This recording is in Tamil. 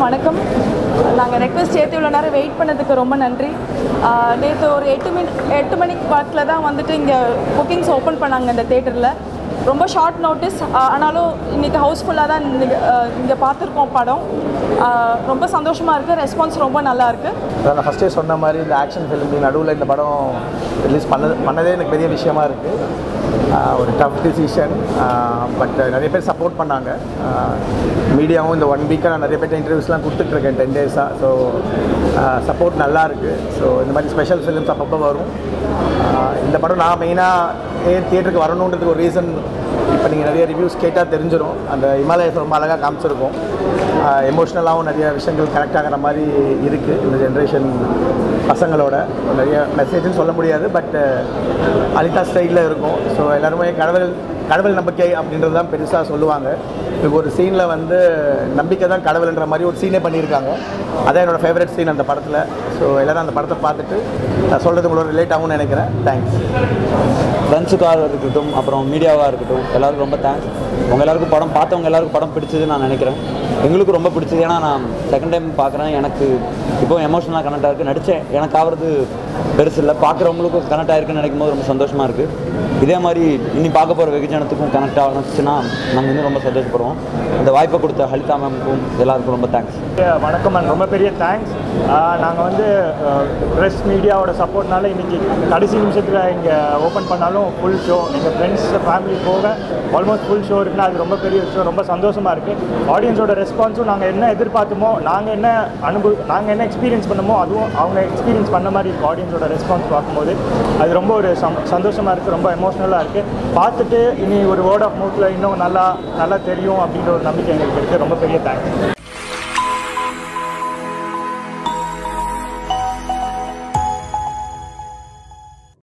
வணக்கம் நாங்கள் ரெக்வஸ்ட் சேர்த்து இவ்வளோ நேரம் வெயிட் பண்ணதுக்கு ரொம்ப நன்றி நேற்று ஒரு எட்டு மணி எட்டு மணிக்கு வாக்கில் தான் வந்துட்டு இங்கே புக்கிங்ஸ் ஓப்பன் பண்ணாங்க இந்த தேட்டரில் ரொம்ப ஷார்ட் நோட்டீஸ் ஆனாலும் இன்றைக்கி ஹவுஸ்ஃபுல்லாக தான் இங்கே பார்த்துருக்கோம் படம் ஆஹ் ரொம்ப சந்தோஷமாக இருக்குது ரெஸ்பான்ஸ் ரொம்ப நல்லா இருக்குது அதான் நான் ஃபஸ்ட்டே சொன்ன மாதிரி இந்த ஆக்ஷன் ஃபிலிம் நடுவில் இந்த படம் ரிலீஸ் பண்ணது பண்ணதே எனக்கு பெரிய விஷயமா இருக்குது ஒரு டஃப் டிசிஷன் பட் நிறைய பேர் சப்போர்ட் பண்ணாங்க மீடியாவும் இந்த ஒன் வீக்காக நான் நிறைய பேர்ட்ட இன்டர்வியூஸ்லாம் கொடுத்துட்ருக்கேன் டென் டேஸாக ஸோ சப்போர்ட் நல்லா இருக்குது ஸோ இந்த மாதிரி ஸ்பெஷல் ஃபிலிம்ஸ் அப்பப்போ வரும் ஆஹ் இந்த படம் நான் மெயினாக ஏன் தியேட்டருக்கு வரணுன்றதுக்கு ஒரு ரீசன் இப்போ நீங்கள் நிறைய ரிவ்யூஸ் கேட்டால் தெரிஞ்சிடும் அந்த இமாலயஸ் ரொம்ப அழகாக காமிச்சிருக்கோம் எமோஷ்னலாகவும் நிறைய விஷயங்கள் கனெக்ட் ஆகிற மாதிரி இருக்குது இந்த ஜென்ரேஷன் பசங்களோட நிறைய மெசேஜ்னு சொல்ல முடியாது பட் அனிதா ஸ்டைலில் இருக்கும் ஸோ எல்லாருமே கடவுள் கடவுள் நம்பிக்கை அப்படின்றது தான் பெருசாக சொல்லுவாங்க இப்போ ஒரு சீனில் வந்து நம்பிக்கை தான் கடவுள்ன்ற மாதிரி ஒரு சீனே பண்ணியிருக்காங்க அதான் என்னோடய ஃபேவரட் சீன் அந்த படத்தில் ஸோ எல்லோரும் அந்த படத்தை பார்த்துட்டு நான் சொல்கிறது உங்களோட ரிலேட் ஆகும்னு நினைக்கிறேன் தேங்க்ஸ் ஃப்ரெண்ட்ஸுக்காக இருக்கட்டும் அப்புறம் மீடியாவாக இருக்கட்டும் எல்லாருக்கும் ரொம்ப தேங்க்ஸ் உங்கள் எல்லாருக்கும் படம் பார்த்தவங்க எல்லாருக்கும் படம் பிடிச்சதுன்னு நான் நினைக்கிறேன் எங்களுக்கும் ரொம்ப பிடிச்சது ஏன்னா நான் செகண்ட் டைம் பார்க்குறேன் எனக்கு இப்போ எமோஷனலாக கனெக்ட் ஆகிருக்கு நடித்தேன் எனக்கு ஆகிறது பெருசு இல்லை பார்க்குறவங்களுக்கும் கனெக்ட் ஆகிருக்குன்னு நினைக்கும் போது ரொம்ப சந்தோஷமாக இருக்குது இதே மாதிரி இனி பார்க்க போகிற வெகுஜனத்துக்கும் கனெக்ட் ஆகிச்சுன்னா நாங்கள் இன்னும் ரொம்ப சந்தோஷப்படுவோம் இந்த வாய்ப்பை கொடுத்த ஹலிதா மேமுக்கும் எல்லாருக்கும் ரொம்ப தேங்க்ஸ் வணக்கம் அண்ட் ரொம்ப பெரிய தேங்க்ஸ் நாங்கள் வந்து ப்ரெஸ் மீடியாவோட சப்போர்ட்னால இன்னைக்கு கடைசி நிமிஷத்தில் இங்கே ஓப்பன் பண்ணாலும் ஃபுல் ஷோ எங்கள் ஃப்ரெண்ட்ஸ் ஃபேமிலி போக ஆல்மோஸ்ட் ஃபுல் ஷோ இருக்குன்னா அது ரொம்ப பெரிய விஷயம் ரொம்ப சந்தோஷமாக இருக்குது ஆடியன்ஸோட ரெஸ்பான்ஸும் நாங்கள் என்ன எதிர்பார்த்தோமோ நாங்கள் என்ன அனுபவ நாங்கள் என்ன எக்ஸ்பீரியன்ஸ் பண்ணமோ அதுவும் அவங்க எக்ஸ்பீரியன்ஸ் பண்ண மாதிரி இருக்குது ஆடியன்ஸோட ரெஸ்பான்ஸ் பார்க்கும்போது அது ரொம்ப ஒரு சம் சந்தோஷமாக இருக்குது ரொம்ப எமோஷ்னலாக இருக்குது பார்த்துட்டு இனி ஒரு வேர்ட் ஆஃப் மவுத்தில் இன்னும் நல்லா நல்லா தெரியும் அப்படின்ற ஒரு நம்பிக்கை எங்களுக்கு இருக்குது ரொம்ப பெரிய தேங்க்ஸ்